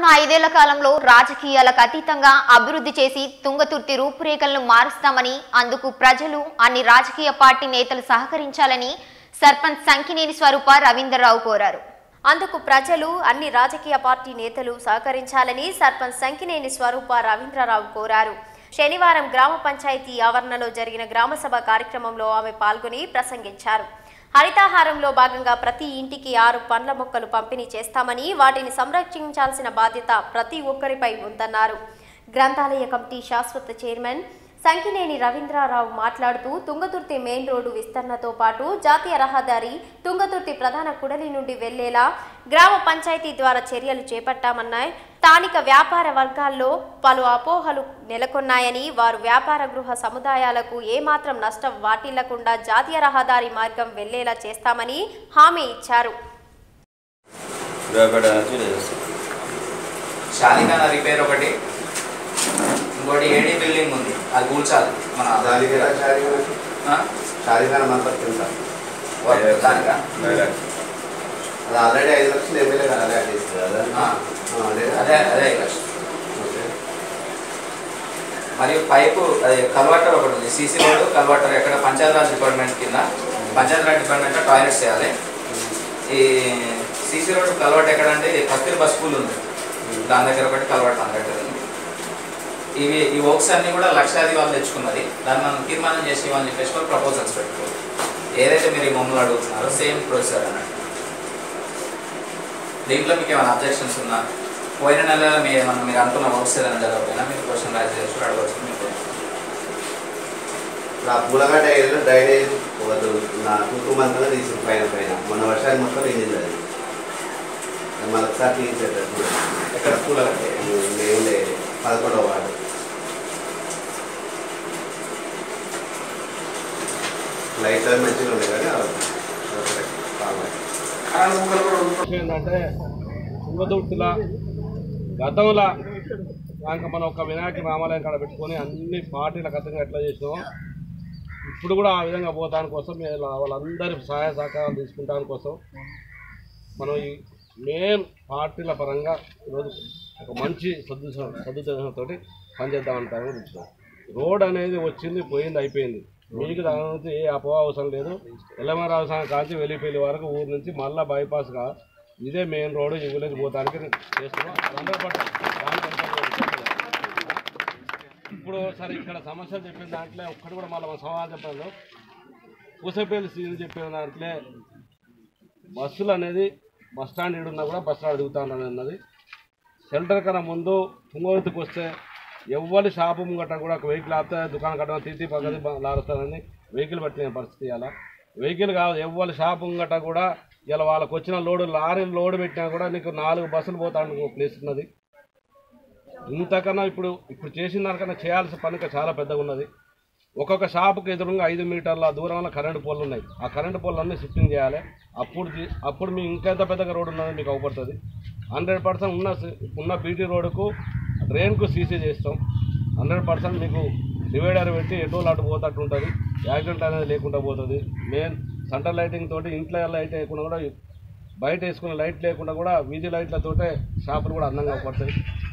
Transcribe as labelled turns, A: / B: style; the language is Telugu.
A: రానున్న ఐదేళ్ల కాలంలో రాజకీయాలకు అతీతంగా అభివృద్ధి చేసి తుంగతుర్తి రూపురేఖలను మారుస్తామని అందుకు ప్రజలు అన్ని రాజకీయ పార్టీ నేతలు సహకరించాలని సర్పంచ్ సంకినేని స్వరూప రవీంద్రరావు కోరారు
B: అందుకు ప్రజలు అన్ని రాజకీయ పార్టీ నేతలు సహకరించాలని సర్పంచ్ సంకినేని స్వరూప రవీంద్రరావు కోరారు శనివారం గ్రామ పంచాయతీ ఆవరణలో జరిగిన గ్రామసభ కార్యక్రమంలో ఆమె పాల్గొని ప్రసంగించారు హరితాహారంలో భాగంగా ప్రతి ఇంటికి ఆరు పండ్ల మొక్కలు పంపిణీ చేస్తామని వాటిని సంరక్షించాల్సిన బాధ్యత ప్రతి ఒక్కరిపై ఉందన్నారు గ్రంథాలయ కమిటీ శాశ్వత చైర్మన్ సంకినేని రవీంద్రారావు మాట్లాడుతూ తుంగతుర్తి మెయిన్ రోడ్డు విస్తరణతో పాటు జాతీయ రహదారి తుంగతుర్తి ప్రధాన కుడలి నుండి వెళ్లేలా గ్రామ పంచాయతీ ద్వారా చర్యలు చేపట్టామన్నాయి స్థానిక వ్యాపార వర్గాల్లో పలు అపోహలు నెలకొన్నాయని వారు వ్యాపార గృహ సముదాయాలకు ఏమాత్రం నష్టం వాటిల్లకుండా జాతీయ రహదారి మార్గం వెళ్లేలా చేస్తామని హామీ ఇచ్చారు
C: రేపటి నుంచి చేస్తాం
D: షాలికాన రిపేర్ ఒకటి ఇంకోటి ఏడీ బిల్డింగ్ ఉంది అది కూల్చాలి మన
E: దానికైనా
D: ఆ?
E: షాదీఖాన మంత్రి కింద
D: వర్క్ దానికా?
C: డైరెక్ట్
E: అది ఆల్రెడీ ఐదు లక్షలు ఎమ్మెల్యే కదా అదే చేస్తుంది కదా
D: ఆ.
E: ఆ, అదే
D: అదే అదే కష్టం.
E: ఓకే.
D: మరియు పైపు అది కన్వర్టర్ ఒకటి ఉంది సీసీ రోడ్ కన్వర్టర్ ఎక్కడ పంచాయతీరాజ్ డిపార్ట్మెంట్ కింద పంచాయతీరాజ్ డిపార్ట్మెంట్లో టాయిలెట్స్ చేయాలి ఈ సీసీ రోడ్ కల్వర్ట్ ఎక్కడంటే ఈ కస్తూరి బస్ స్కూల్ ఉంది దాని దగ్గర ఒకటి కల్వర్ట్ మన దగ్గర ఉంది ఇవి ఈ వర్క్స్ అన్ని కూడా లక్షాది వాళ్ళు తెచ్చుకున్నది దాన్ని మనం తీర్మానం చేసి ఇవ్వాలని చెప్పేసి కూడా ప్రపోజల్స్ పెట్టుకోవాలి ఏదైతే మీరు ఈ మమ్మల్ని అడుగుతున్నారో సేమ్ ప్రొసీజర్ అన్నట్టు దీంట్లో మీకు ఏమైనా అబ్జెక్షన్స్ ఉన్నా పోయిన నెలలో మీ ఏమన్నా మీరు అనుకున్న వర్క్స్ ఏదైనా జరగకపోయినా మీరు క్వశ్చన్ రైజ్ చేసి అడగవచ్చు మీకు
E: నా పూలగడ్డ ఏరియాలో డ్రైనేజ్ వద్దు నా టూ టూ మంత్లో తీసుకు పైన పైన మొన్న వర్షానికి మొత్తం నిండింది అది మరొకసారి తీసేటట్టు
D: ఎక్కడ పూల కట్టే
E: ఏం లేదు పదకొండవ వార్డు లైట్ అది మంచిగా ఉంది కానీ అది ఒకటే కావాలి.
F: ఏంటంటే తుంగతుర్తిల గతంలో దానికి మనం ఒక వినాయక రామాలయం కాడ పెట్టుకొని అన్ని పార్టీల గతంగా ఎట్లా చేసినామో ఇప్పుడు కూడా ఆ విధంగా పోతాని కోసం మేము వాళ్ళందరి సహాయ సహకారాలు తీసుకుంటాని కోసం మనం ఈ మెయిన్ పార్టీల పరంగా ఈరోజు ఒక మంచి సద్దు సదుద్దేశంతో పనిచేద్దామంటామని పిలుస్తున్నాం రోడ్ అనేది వచ్చింది పోయింది అయిపోయింది మీకు దాని నుంచి ఏ అపోహ అవసరం లేదు ఎల్లమరావు సంఘం కాంచి వెళ్ళిపోయే వరకు ఊరు నుంచి మళ్ళీ బైపాస్గా ఇదే మెయిన్ రోడ్ ఈ విలేజ్ పోతానికి చేస్తున్నాం హండ్రెడ్ పర్సెంట్ దానికి ఎంత కూడా ఇప్పుడు సరే ఇక్కడ సమస్యలు చెప్పిన దాంట్లో ఒక్కటి కూడా మళ్ళీ మన సమాధానం చెప్పాలి పూసపల్లి సీన్ చెప్పిన దాంట్లో బస్సులు అనేది బస్ స్టాండ్ ఈడున్నా కూడా బస్ స్టాండ్ దిగుతాను అన్నది సెంటర్ కన్నా ముందు తుంగోతికి వస్తే ఎవ్వరి షాపు ముంగట కూడా ఒక వెహికల్ ఆపితే దుకాణం కట్టడం తీతి పక్కది లారుస్తానని వెహికల్ పెట్టిన పరిస్థితి ఇలా వెహికల్ కాదు ఎవ్వరి షాపు ముంగట కూడా ఇలా వాళ్ళకి వచ్చిన లోడు లారీలు లోడు పెట్టినా కూడా నీకు నాలుగు బస్సులు పోతానికి ఒక ప్లేస్ ఉన్నది ఇంతకన్నా ఇప్పుడు ఇప్పుడు చేసిన దానికన్నా చేయాల్సిన పని ఇంకా చాలా పెద్దగా ఉన్నది ఒక్కొక్క షాపుకి ఎదురుగా ఐదు మీటర్ల దూరంలో కరెంటు పోల్లు ఉన్నాయి ఆ కరెంటు పోల్లు షిఫ్టింగ్ చేయాలి అప్పుడు తీ- అప్పుడు మీ ఇంకెంత పెద్దగా రోడ్డు ఉన్నది మీకు అవపడుతుంది హండ్రెడ్ పర్సెంట్ ఉన్న సి- ఉన్న బీటీ రోడ్డుకు డ్రైన్కు సీసీ చేస్తాం హండ్రెడ్ పర్సెంట్ మీకు డివైడర్ పెట్టి ఎటో అటు పోతట్టు ఉంటుంది యాక్సిడెంట్ అనేది లేకుండా పోతుంది మెయిన్ సెంటర్ లైటింగ్ తోటి ఇంట్లో లైట్ వేయకుండా కూడా బయట వేసుకునే లైట్ లేకుండా కూడా వీధి లైట్లతోటే షాపులు కూడా అందంగా పడతాయి